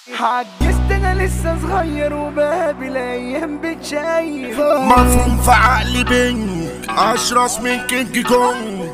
عجزت انا لسه صغير وبقابل ايام بتشيف مفهوم في عقلي بينك اشرس من كينج كونج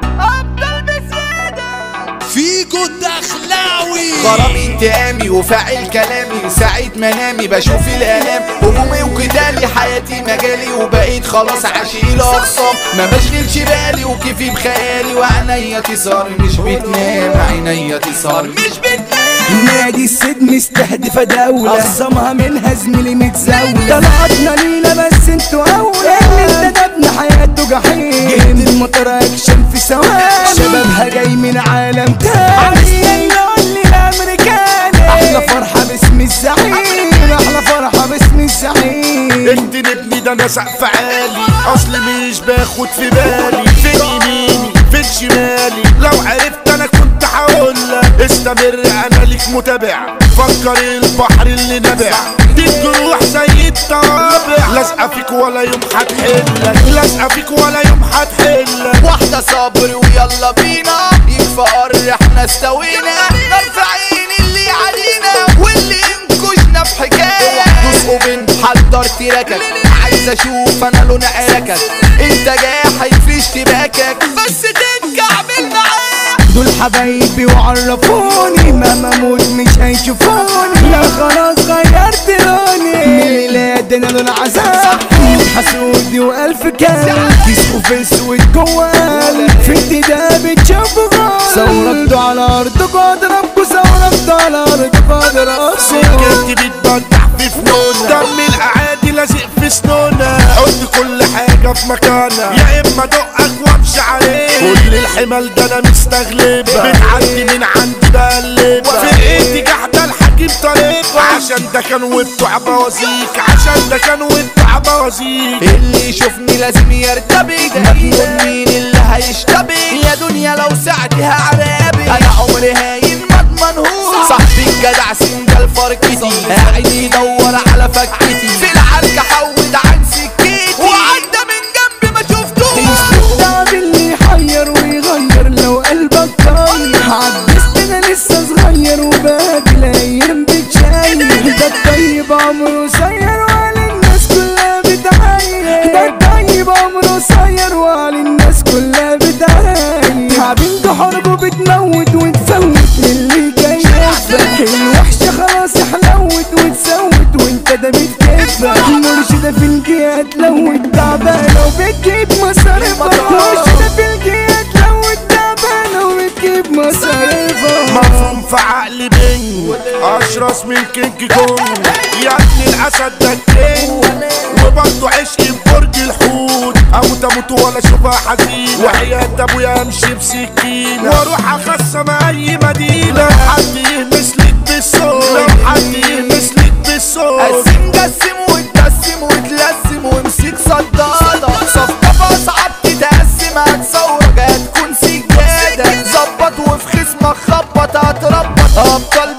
افضل بزيادة فيجو الدخلاوي غرام انتقامي وفاعل كلامي سعيد منامي بشوف الالام همومي وقتالي حياتي مجالي وبقيت خلاص عشيل اخصام ما بشغلش بالي وكيفي بخيالي وعينيا تسهر مش بتنام عينيا تسهر مش بتنام نادي السجن مستهدفة دولة أخصمها منها زميلي متزاولة طلعتنا ليلة بس انتوا أولى اللي انتدبنا حياته جحيم جهد المطر أكشن في ثواني شبابها جاي من عالم تاني عايزين نقول لي الأمريكاني أحلى فرحة باسم الزعيم أحلى فرحة باسم الزعيم انت نبني ده انا سقف عالي اصل مش باخد في بالي فين يميني فين شمالي لو عرفت انا كنت هقولك استمر انا ليك متابع فكر البحر اللي نبع دي الجروح زي الطوابع لازقه فيك ولا يوم هتحلك لازقه فيك ولا يوم هتحلك واحدة صبر ويلا بينا يكفى قر احنا استوينا نرفع عين اللي علينا واللي انكشنا في حكاية دوسقوا بنت حضر تراكك عايز اشوف انا لون عركك انت جاحد في اشتباكك بس تنكعبل معايا دول حبايبي وعرفوني مهما اموت مش هيشوفوني لا خلاص غيرت لوني من ميلاد انا لون عذاب حسودي والف كلب كيس في اسود جوه قلب في انتداب بتشوفوا غالي ثورتوا على ارضكوا اضربكوا ثورتوا على ارضكوا اضربكوا سكتي بتبدع في فنون دم الاعادي لازق في سنونا حط كل حاجه في مكانها يا اما دقك وامشي عليك كل الحمل ده انا مستغلبها بتعدي من عندي بقلبها فرقتي قاعده الحكيم طريقها عشان ده كان وبتوع بوازيك عشان ده كان وبتوع بوازيك اللي يشوفني لازم يرتبك مجنون مين اللي هيشتبك يا دنيا لو ساعتها عرابي انا عمري هاين ما اضمنهوش صاحبي الجدع سنجل فركتي قاعد يدور على فكتي في العركة حود عن سكتي وعدى من جنبي ما شفتوش التعب اللي يحير ويغير لو قلبك طاير عجزت انا لسه صغير وباقي الايام بتشاير ده الطيب عمره قصير وعلى الناس كلها بتعاير ده الطيب عمره قصير وعلى الناس كلها بتعاير تعبين ده حرب بتموت وتفوت اللي جاي يفرق الوحشة خلاص حلوت وتسوت وانت ده بتكفى مرشدة في الجهات لو تعبانة وبتجيب مصاريفها مرشدة في الجهات لو تعبانة وبتجيب مصاريفها مفهوم في عقلي بينج اشرس من كينج كونج يا ابن الاسد ده الكينج وبرضه عشقي ببرج الحوت اموت اموت ولا اشوفها حزين وحياة ابويا امشي بسكينة واروح اخصم اي مدينة لو حد يهمس لك بالصوت لو حد يهمس لك بالصوت قسم قسم وتقسم وتلسم وامسك صدادة صفقة فاصعب تتقسم هتصورك هتكون سجادة ظبط وفي خصمك خبط هتربط ابطال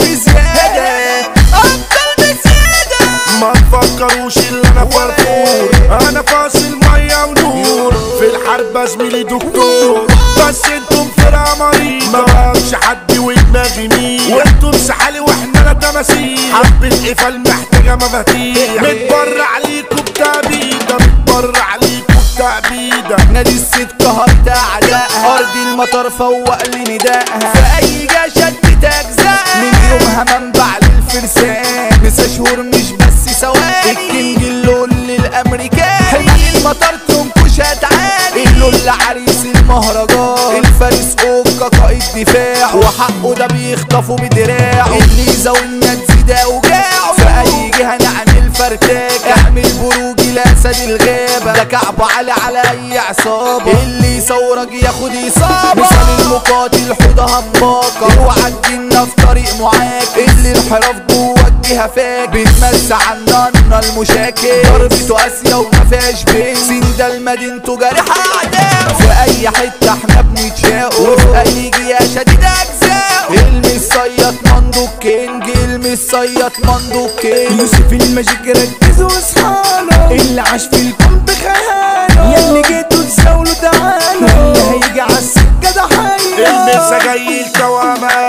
بزيادة ابطال بزيادة ما تفكروش اللي انا فرفور انا فاصل ميه ونور في الحرب زميلي دكتور بس انتم فرقه مريضه ما بقاش حد ودماغي مين وانتم سحالي واحنا لا تماثيل حبه قفل محتاجه مفاتيح متبرع عليكم بتعبيده متبرع عليكم بتعبيده نادي الست قهرت اعدائها ارض المطر فوق لي ندائها في اي جا شدت اجزائها من يومها منبع للفرسان مسا شهور مش بس ثواني الكينج اللول للامريكان حمل المطر تنكش هتعاني اللول عريس المهرجان الفارس اوكا قائد دفاع وحقه ده بيخطفه بدراعه الليزا والنادي ده وجاعه في اي جهه نعمل فرتاك اعمل بروج لاسد الغابه ده كعبه على على اي عصابه اللي يصورك ياخد اصابه مثال المقاتل حوضه هماكه اوعى تجينا في طريق معاك اللي انحراف جوه الجهه فاك بتمس عنا المشاكل ضربته قاسيه وما فيهاش بين سين ده المدينته جارحه اعداء في اي حته احنا بنتشاق وفي اي جهه شديد اجزاء المس صياد مندو كينج المس صياد مندو كينج يوسف الماجيك ركز واصحاله اللي عاش في الكون بخياله ياللي جيتوا تزاولوا تعالوا اللي هيجي عالسكة ده حي المسا جاي الكوام قلبي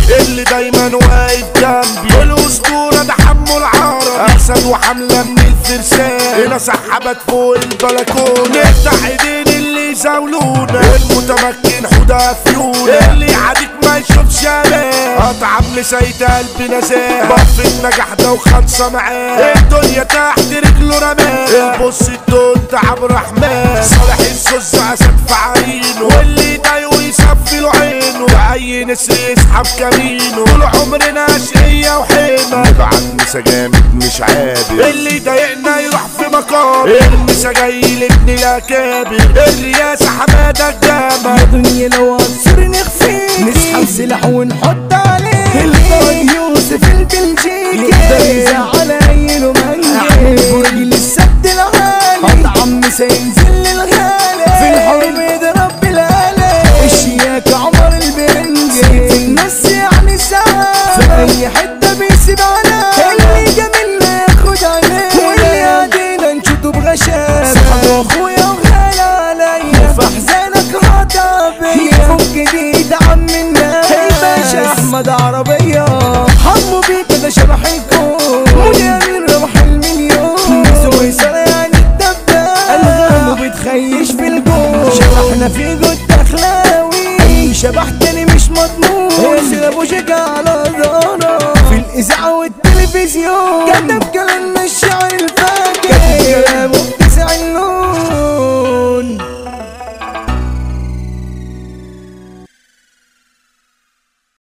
اللي دايما واقف جنبي الاسطوره ده حمو العرب اسد وحمله من الفرسان هنا سحبت فوق البلكونه نفتح ايدين اللي يزاولونا المتمكن حدا فيونا اللي يعاديك ما يشوفش امان اطعم لسيد قلبي نزاه بف النجاح ده وخمسه معاه الدنيا تحت رجله رماه البص الدون عبد الرحمن صالح الزوز اسد في عينه واللي يضايقه يصفي له عينه اي نسر يسحب كمينه طول عمرنا اشقية وحيمة نبعت مسا جامد مش عابر اللي يضايقنا يروح في مقام المسا جاي لابن الاكابر الرياسة حمادة الجامع دنيا لو عنصر نخفي نسحب سلاح ونحط عليه القائد يوسف البلجيكي يقدر يزعل اي رومانجي برج للسد العالي اطعم سينزل للغالي في الحرب يضرب بالآلة الشياكة عمر البرنجي سيف النص يعني ساعة في اي حتة بيسيب على اللي جميلنا ياخد عليه واللي قاعدين نشوطه بغشامة صاحب اخويا وغالي عليا وفي احزانك رضى يفك دي دعم الناس الباشا احمد عربية حمو بيك ده شبح الكون منير ربح المليون سوي يعني الدباب الغام بتخيش في الجون شبحنا في جود اخلاوي اي شبح تاني مش مضمون سير ابو شجع على دارة في الاذاعة والتلفزيون كتب كلامنا الشعر الفاجر كتب كلامه بتسع اللون